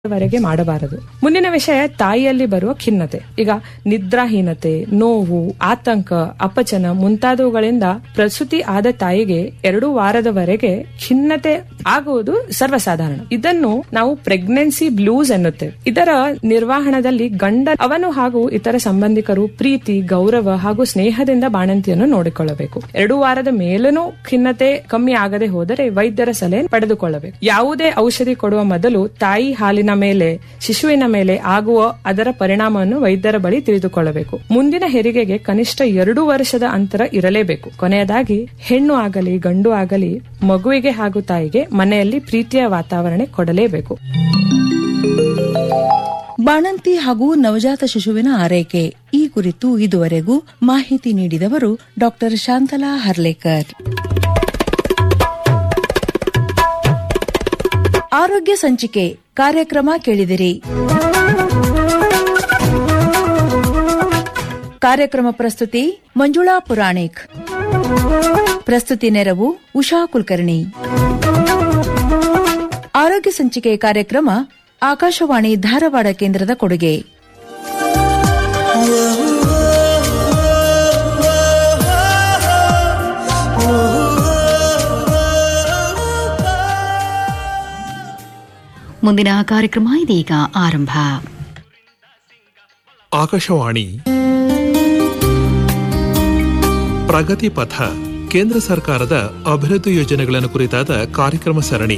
ವರೆಗೆ ಮಾಡಬಾರದು ಮುಂದಿನ ವಿಷಯ ತಾಯಿಯಲ್ಲಿ ಬರುವ ಖಿನ್ನತೆ ಈಗ ನಿದ್ರಾಹೀನತೆ ನೋವು ಆತಂಕ ಅಪಚನ ಮುಂತಾದವುಗಳಿಂದ ಪ್ರಸೂತಿ ಆದ ತಾಯಿಗೆ ಎರಡು ವಾರದವರೆಗೆ ಖಿನ್ನತೆ ಆಗುವುದು ಸರ್ವಸಾಧಾರಣ ಇದನ್ನು ನಾವು ಪ್ರೆಗ್ನೆನ್ಸಿ ಬ್ಲೂಸ್ ಎನ್ನುತ್ತೇವೆ ಇದರ ನಿರ್ವಹಣದಲ್ಲಿ ಗಂಡ ಅವನು ಹಾಗೂ ಇತರ ಸಂಬಂಧಿಕರು ಪ್ರೀತಿ ಗೌರವ ಹಾಗೂ ಸ್ನೇಹದಿಂದ ಬಾಣಂತಿಯನ್ನು ನೋಡಿಕೊಳ್ಳಬೇಕು ಎರಡು ವಾರದ ಮೇಲೂ ಖಿನ್ನತೆ ಕಮ್ಮಿ ಆಗದೆ ಹೋದರೆ ವೈದ್ಯರ ಸಲಹೆ ಪಡೆದುಕೊಳ್ಳಬೇಕು ಯಾವುದೇ ಔಷಧಿ ಕೊಡುವ ಮೊದಲು ತಾಯಿ ಹಾಲಿನ ಮೇಲೆ ಶಿಶುವಿನ ಮೇಲೆ ಆಗುವ ಅದರ ಪರಿಣಾಮವನ್ನು ವೈದ್ಯರ ಬಳಿ ತಿಳಿದುಕೊಳ್ಳಬೇಕು ಮುಂದಿನ ಹೆರಿಗೆಗೆ ಕನಿಷ್ಠ ಎರಡು ವರ್ಷದ ಅಂತರ ಇರಲೇಬೇಕು ಕೊನೆಯದಾಗಿ ಹೆಣ್ಣು ಆಗಲಿ ಗಂಡು ಆಗಲಿ ಮಗುವಿಗೆ ಹಾಗೂ ತಾಯಿಗೆ ಮನೆಯಲ್ಲಿ ಪ್ರೀತಿಯ ವಾತಾವರಣ ಕೊಡಲೇಬೇಕು ಬಾಣಂತಿ ಹಾಗೂ ನವಜಾತ ಶಿಶುವಿನ ಆರೈಕೆ ಈ ಕುರಿತು ಇದುವರೆಗೂ ಮಾಹಿತಿ ನೀಡಿದವರು ಡಾಕ್ಟರ್ ಶಾಂತಲಾ ಹರ್ಲೇಕರ್ ಆರೋಗ್ಯ ಸಂಚಿಕೆ ಕಾರ್ಯಕ್ರಮ ಕೇಳಿದಿರಿ ಕಾರ್ಯಕ್ರಮ ಪ್ರಸ್ತುತಿ ಮಂಜುಳಾ ಪುರಾಣಿಕ್ ಪ್ರಸ್ತುತಿ ನೆರವು ಉಷಾ ಕುಲಕರ್ಣಿ ಆರೋಗ್ಯ ಸಂಚಿಕೆ ಕಾರ್ಯಕ್ರಮ ಆಕಾಶವಾಣಿ ಧಾರವಾಡ ಕೇಂದ್ರದ ಕೊಡುಗೆ ಮುಂದಿನ ಕಾರ್ಯಕ್ರಮ ಇದೀಗ ಆರಂಭ ಆಕಾಶವಾಣಿ ಪ್ರಗತಿ ಪಥ ಕೇಂದ್ರ ಸರ್ಕಾರದ ಅಭಿವೃದ್ಧಿ ಯೋಜನೆಗಳನ್ನು ಕುರಿತಾದ ಕಾರ್ಯಕ್ರಮ ಸರಣಿ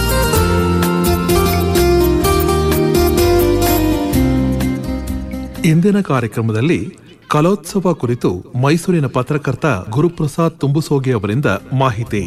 ಇಂದಿನ ಕಾರ್ಯಕ್ರಮದಲ್ಲಿ ಕಲೋತ್ಸವ ಕುರಿತು ಮೈಸೂರಿನ ಪತ್ರಕರ್ತ ಗುರುಪ್ರಸಾದ್ ತುಂಬುಸೋಗೆ ಅವರಿಂದ ಮಾಹಿತಿ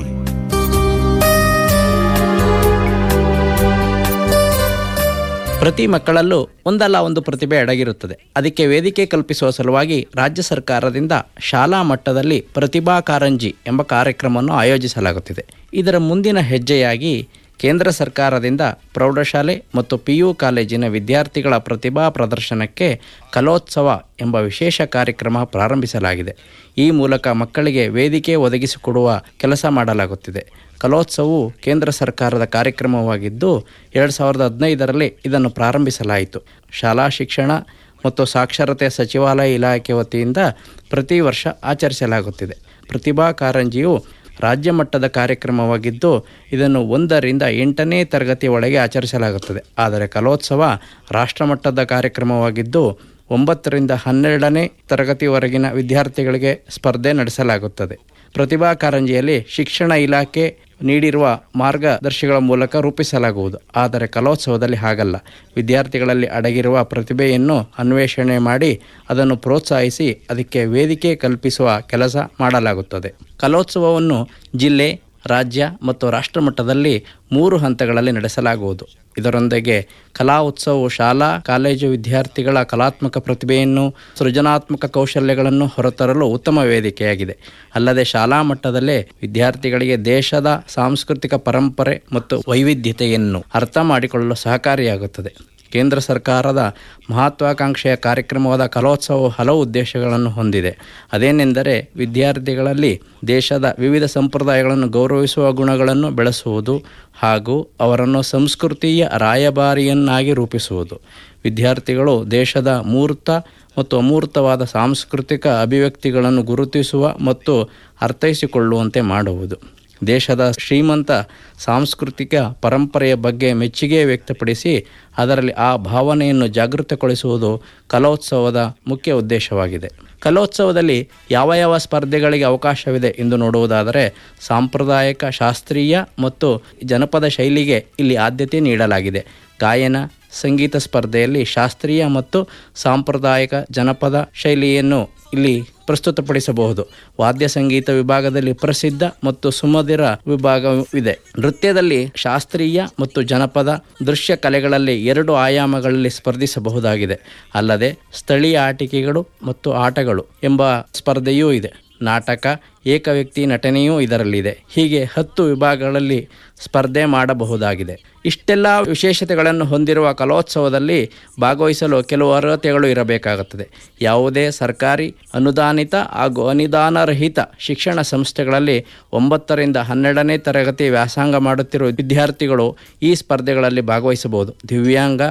ಪ್ರತಿ ಮಕ್ಕಳಲ್ಲೂ ಒಂದಲ್ಲ ಒಂದು ಪ್ರತಿಭೆ ಅಡಗಿರುತ್ತದೆ ಅದಕ್ಕೆ ವೇದಿಕೆ ಕಲ್ಪಿಸುವ ಸಲುವಾಗಿ ರಾಜ್ಯ ಸರ್ಕಾರದಿಂದ ಶಾಲಾ ಮಟ್ಟದಲ್ಲಿ ಪ್ರತಿಭಾ ಕಾರಂಜಿ ಎಂಬ ಕಾರ್ಯಕ್ರಮವನ್ನು ಆಯೋಜಿಸಲಾಗುತ್ತಿದೆ ಇದರ ಮುಂದಿನ ಹೆಜ್ಜೆಯಾಗಿ ಕೇಂದ್ರ ಸರ್ಕಾರದಿಂದ ಪ್ರೌಢಶಾಲೆ ಮತ್ತು ಪಿಯು ಕಾಲೇಜಿನ ವಿದ್ಯಾರ್ಥಿಗಳ ಪ್ರತಿಭಾ ಪ್ರದರ್ಶನಕ್ಕೆ ಕಲೋತ್ಸವ ಎಂಬ ವಿಶೇಷ ಕಾರ್ಯಕ್ರಮ ಪ್ರಾರಂಭಿಸಲಾಗಿದೆ ಈ ಮೂಲಕ ಮಕ್ಕಳಿಗೆ ವೇದಿಕೆ ಒದಗಿಸಿಕೊಡುವ ಕೆಲಸ ಮಾಡಲಾಗುತ್ತಿದೆ ಕಲೋತ್ಸವವು ಕೇಂದ್ರ ಸರ್ಕಾರದ ಕಾರ್ಯಕ್ರಮವಾಗಿದ್ದು ಎರಡು ಸಾವಿರದ ಹದಿನೈದರಲ್ಲಿ ಇದನ್ನು ಪ್ರಾರಂಭಿಸಲಾಯಿತು ಶಾಲಾ ಶಿಕ್ಷಣ ಮತ್ತು ಸಾಕ್ಷರತೆ ಸಚಿವಾಲಯ ಇಲಾಖೆ ವತಿಯಿಂದ ಪ್ರತಿ ವರ್ಷ ಆಚರಿಸಲಾಗುತ್ತಿದೆ ಪ್ರತಿಭಾ ಕಾರಂಜಿಯು ರಾಜ್ಯ ಮಟ್ಟದ ಕಾರ್ಯಕ್ರಮವಾಗಿದ್ದು ಇದನ್ನು ಒಂದರಿಂದ ಎಂಟನೇ ತರಗತಿ ಒಳಗೆ ಆಚರಿಸಲಾಗುತ್ತದೆ ಆದರೆ ಕಲೋತ್ಸವ ರಾಷ್ಟ್ರಮಟ್ಟದ ಕಾರ್ಯಕ್ರಮವಾಗಿದ್ದು ಒಂಬತ್ತರಿಂದ ಹನ್ನೆರಡನೇ ತರಗತಿವರೆಗಿನ ವಿದ್ಯಾರ್ಥಿಗಳಿಗೆ ಸ್ಪರ್ಧೆ ನಡೆಸಲಾಗುತ್ತದೆ ಪ್ರತಿಭಾ ಕಾರಂಜಿಯಲ್ಲಿ ಶಿಕ್ಷಣ ಇಲಾಖೆ ನೀಡಿರುವ ಮಾರ್ಗದರ್ಶಿಗಳ ಮೂಲಕ ರೂಪಿಸಲಾಗುವುದು ಆದರೆ ಕಲೋತ್ಸವದಲ್ಲಿ ಹಾಗಲ್ಲ ವಿದ್ಯಾರ್ಥಿಗಳಲ್ಲಿ ಅಡಗಿರುವ ಪ್ರತಿಭೆಯನ್ನು ಅನ್ವೇಷಣೆ ಮಾಡಿ ಅದನ್ನು ಪ್ರೋತ್ಸಾಹಿಸಿ ಅದಕ್ಕೆ ವೇದಿಕೆ ಕಲ್ಪಿಸುವ ಕೆಲಸ ಮಾಡಲಾಗುತ್ತದೆ ಕಲೋತ್ಸವವನ್ನು ಜಿಲ್ಲೆ ರಾಜ್ಯ ಮತ್ತು ರಾಷ್ಟ್ರಮಟ್ಟದಲ್ಲಿ ಮೂರು ಹಂತಗಳಲ್ಲಿ ನಡೆಸಲಾಗುವುದು ಇದರೊಂದಿಗೆ ಕಲಾ ಉತ್ಸವವು ಶಾಲಾ ಕಾಲೇಜು ವಿದ್ಯಾರ್ಥಿಗಳ ಕಲಾತ್ಮಕ ಪ್ರತಿಭೆಯನ್ನು ಸೃಜನಾತ್ಮಕ ಕೌಶಲ್ಯಗಳನ್ನು ಹೊರತರಲು ಉತ್ತಮ ವೇದಿಕೆಯಾಗಿದೆ ಅಲ್ಲದೆ ಶಾಲಾ ಮಟ್ಟದಲ್ಲೇ ವಿದ್ಯಾರ್ಥಿಗಳಿಗೆ ದೇಶದ ಸಾಂಸ್ಕೃತಿಕ ಪರಂಪರೆ ಮತ್ತು ವೈವಿಧ್ಯತೆಯನ್ನು ಅರ್ಥ ಮಾಡಿಕೊಳ್ಳಲು ಸಹಕಾರಿಯಾಗುತ್ತದೆ ಕೇಂದ್ರ ಸರ್ಕಾರದ ಮಹತ್ವಾಕಾಂಕ್ಷೆಯ ಕಾರ್ಯಕ್ರಮವಾದ ಕಲೋತ್ಸವವು ಹಲವು ಉದ್ದೇಶಗಳನ್ನು ಹೊಂದಿದೆ ಅದೇನೆಂದರೆ ವಿದ್ಯಾರ್ಥಿಗಳಲ್ಲಿ ದೇಶದ ವಿವಿಧ ಸಂಪ್ರದಾಯಗಳನ್ನು ಗೌರವಿಸುವ ಗುಣಗಳನ್ನು ಬೆಳೆಸುವುದು ಹಾಗೂ ಅವರನ್ನು ಸಂಸ್ಕೃತಿಯ ರಾಯಭಾರಿಯನ್ನಾಗಿ ರೂಪಿಸುವುದು ವಿದ್ಯಾರ್ಥಿಗಳು ದೇಶದ ಮೂರ್ತ ಮತ್ತು ಅಮೂರ್ತವಾದ ಸಾಂಸ್ಕೃತಿಕ ಅಭಿವ್ಯಕ್ತಿಗಳನ್ನು ಗುರುತಿಸುವ ಮತ್ತು ಅರ್ಥೈಸಿಕೊಳ್ಳುವಂತೆ ಮಾಡುವುದು ದೇಶದ ಶ್ರೀಮಂತ ಸಾಂಸ್ಕೃತಿಕ ಪರಂಪರೆಯ ಬಗ್ಗೆ ಮೆಚ್ಚುಗೆ ವ್ಯಕ್ತಪಡಿಸಿ ಅದರಲ್ಲಿ ಆ ಭಾವನೆಯನ್ನು ಜಾಗೃತಗೊಳಿಸುವುದು ಕಲೋತ್ಸವದ ಮುಖ್ಯ ಉದ್ದೇಶವಾಗಿದೆ ಕಲೋತ್ಸವದಲ್ಲಿ ಯಾವ ಯಾವ ಸ್ಪರ್ಧೆಗಳಿಗೆ ಅವಕಾಶವಿದೆ ಎಂದು ನೋಡುವುದಾದರೆ ಸಾಂಪ್ರದಾಯಿಕ ಶಾಸ್ತ್ರೀಯ ಮತ್ತು ಜನಪದ ಶೈಲಿಗೆ ಇಲ್ಲಿ ಆದ್ಯತೆ ನೀಡಲಾಗಿದೆ ಗಾಯನ ಸಂಗೀತ ಸ್ಪರ್ಧೆಯಲ್ಲಿ ಶಾಸ್ತ್ರೀಯ ಮತ್ತು ಸಾಂಪ್ರದಾಯಿಕ ಜನಪದ ಶೈಲಿಯನ್ನು ಇಲ್ಲಿ ಪ್ರಸ್ತುತಪಡಿಸಬಹುದು ವಾದ್ಯ ಸಂಗೀತ ವಿಭಾಗದಲ್ಲಿ ಪ್ರಸಿದ್ಧ ಮತ್ತು ಸುಮಧುರ ವಿಭಾಗವಿದೆ ನೃತ್ಯದಲ್ಲಿ ಶಾಸ್ತ್ರೀಯ ಮತ್ತು ಜನಪದ ದೃಶ್ಯ ಕಲೆಗಳಲ್ಲಿ ಎರಡು ಆಯಾಮಗಳಲ್ಲಿ ಸ್ಪರ್ಧಿಸಬಹುದಾಗಿದೆ ಅಲ್ಲದೆ ಸ್ಥಳೀಯ ಆಟಿಕೆಗಳು ಮತ್ತು ಆಟಗಳು ಎಂಬ ಸ್ಪರ್ಧೆಯೂ ಇದೆ ನಾಟಕ ಏಕವ್ಯಕ್ತಿ ನಟನೆಯೂ ಇದರಲ್ಲಿದೆ ಹೀಗೆ ಹತ್ತು ವಿಭಾಗಗಳಲ್ಲಿ ಸ್ಪರ್ಧೆ ಮಾಡಬಹುದಾಗಿದೆ ಇಷ್ಟೆಲ್ಲ ವಿಶೇಷತೆಗಳನ್ನು ಹೊಂದಿರುವ ಕಲೋತ್ಸವದಲ್ಲಿ ಭಾಗವಹಿಸಲು ಕೆಲವು ಅರ್ಹತೆಗಳು ಇರಬೇಕಾಗುತ್ತದೆ ಯಾವುದೇ ಸರ್ಕಾರಿ ಅನುದಾನಿತ ಹಾಗೂ ಅನುದಾನರಹಿತ ಶಿಕ್ಷಣ ಸಂಸ್ಥೆಗಳಲ್ಲಿ ಒಂಬತ್ತರಿಂದ ಹನ್ನೆರಡನೇ ತರಗತಿ ವ್ಯಾಸಂಗ ಮಾಡುತ್ತಿರುವ ವಿದ್ಯಾರ್ಥಿಗಳು ಈ ಸ್ಪರ್ಧೆಗಳಲ್ಲಿ ಭಾಗವಹಿಸಬಹುದು ದಿವ್ಯಾಂಗ